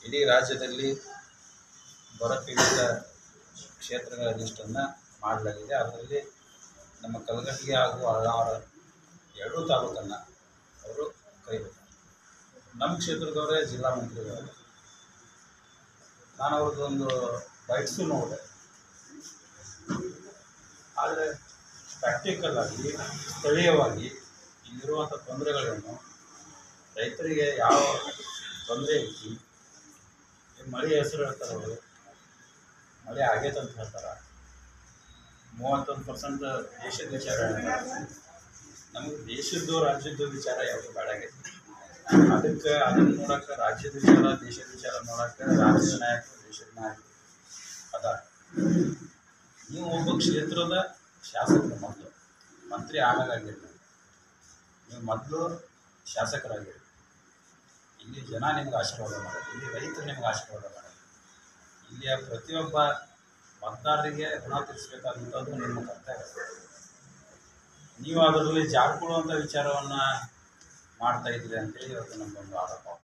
ಇಡೀ ರಾಜ್ಯದಲ್ಲಿ ಬರಪೀಡಿತ ಕ್ಷೇತ್ರಗಳ ಲಿಸ್ಟನ್ನು ಮಾಡಲಾಗಿದೆ ಅದರಲ್ಲಿ ನಮ್ಮ ಕಲಘಟಗಿ ಹಾಗೂ ಅಳ್ಳಾವರ ಎರಡೂ ತಾಲೂಕನ್ನು ಅವರು ಕೈಬಿಟ್ಟಾರೆ ನಮ್ಮ ಕ್ಷೇತ್ರದವರೇ ಜಿಲ್ಲಾ ಮಂತ್ರಿಗಳು ನಾನು ಅವ್ರದ್ದೊಂದು ಬೈಟ್ಸು ನೋಡಿದೆ ಆದರೆ ಪ್ರಾಕ್ಟಿಕಲ್ ಆಗಿ ಸ್ಥಳೀಯವಾಗಿ ಇಲ್ಲಿರುವಂಥ ತೊಂದರೆಗಳೇನು ರೈತರಿಗೆ ಯಾವ ತೊಂದರೆ ಐತಿ ಈ ಮಳೆ ಹೆಸರು ಹೇಳ್ತಾರೆ ಅವರು ಮಳೆ ಆಗೈತೆ ಅಂತ ಹೇಳ್ತಾರೆ ಮೂವತ್ತೊಂದು ಪರ್ಸೆಂಟ್ ದೇಶದ ವಿಚಾರ ಹೇಳ್ತಾರೆ ನಮಗೆ ದೇಶದ್ದು ರಾಜ್ಯದ್ದು ವಿಚಾರ ಯಾವುದು ಬೇಡಾಗೈತಿ ಅದಕ್ಕೆ ಅದನ್ನು ನೋಡಕ್ಕೆ ರಾಜ್ಯದ ವಿಚಾರ ದೇಶದ ವಿಚಾರ ನೋಡಕ್ಕೆ ರಾಜ್ಯದ ನಾಯಕರು ದೇಶದ ನಾಯಕರು ಅದ ನೀವು ಒಬ್ಬ ಕ್ಷೇತ್ರದ ಶಾಸಕರು ಮೊದಲು ಮಂತ್ರಿ ಆಮೇಲೆ ಆಗಿರ್ಲಿ ನೀವು ಮೊದಲು ಶಾಸಕರಾಗಿರಿ ಇಲ್ಲಿ ಜನ ನಿಮ್ಗೆ ಆಶೀರ್ವಾದ ಮಾಡೋದು ಇಲ್ಲಿ ರೈತರು ನಿಮ್ಗೆ ಆಶೀರ್ವಾದ ಮಾಡೋದು ಇಲ್ಲಿಯ ಪ್ರತಿಯೊಬ್ಬ ಮತದಾರರಿಗೆ ಋಣ ತೀರಿಸಬೇಕಾದಂಥದ್ದು ನಿಮ್ಮ ಕರ್ತವ್ಯ ನೀವು ಅದರಲ್ಲಿ ಜಾರ್ಕೊಳ್ಳುವಂಥ ವಿಚಾರವನ್ನು ಮಾಡ್ತಾ ಇದ್ದೀರಿ ಅಂತೇಳಿ ಇವತ್ತು ನಮ್ಮದೊಂದು ಆರೋಪ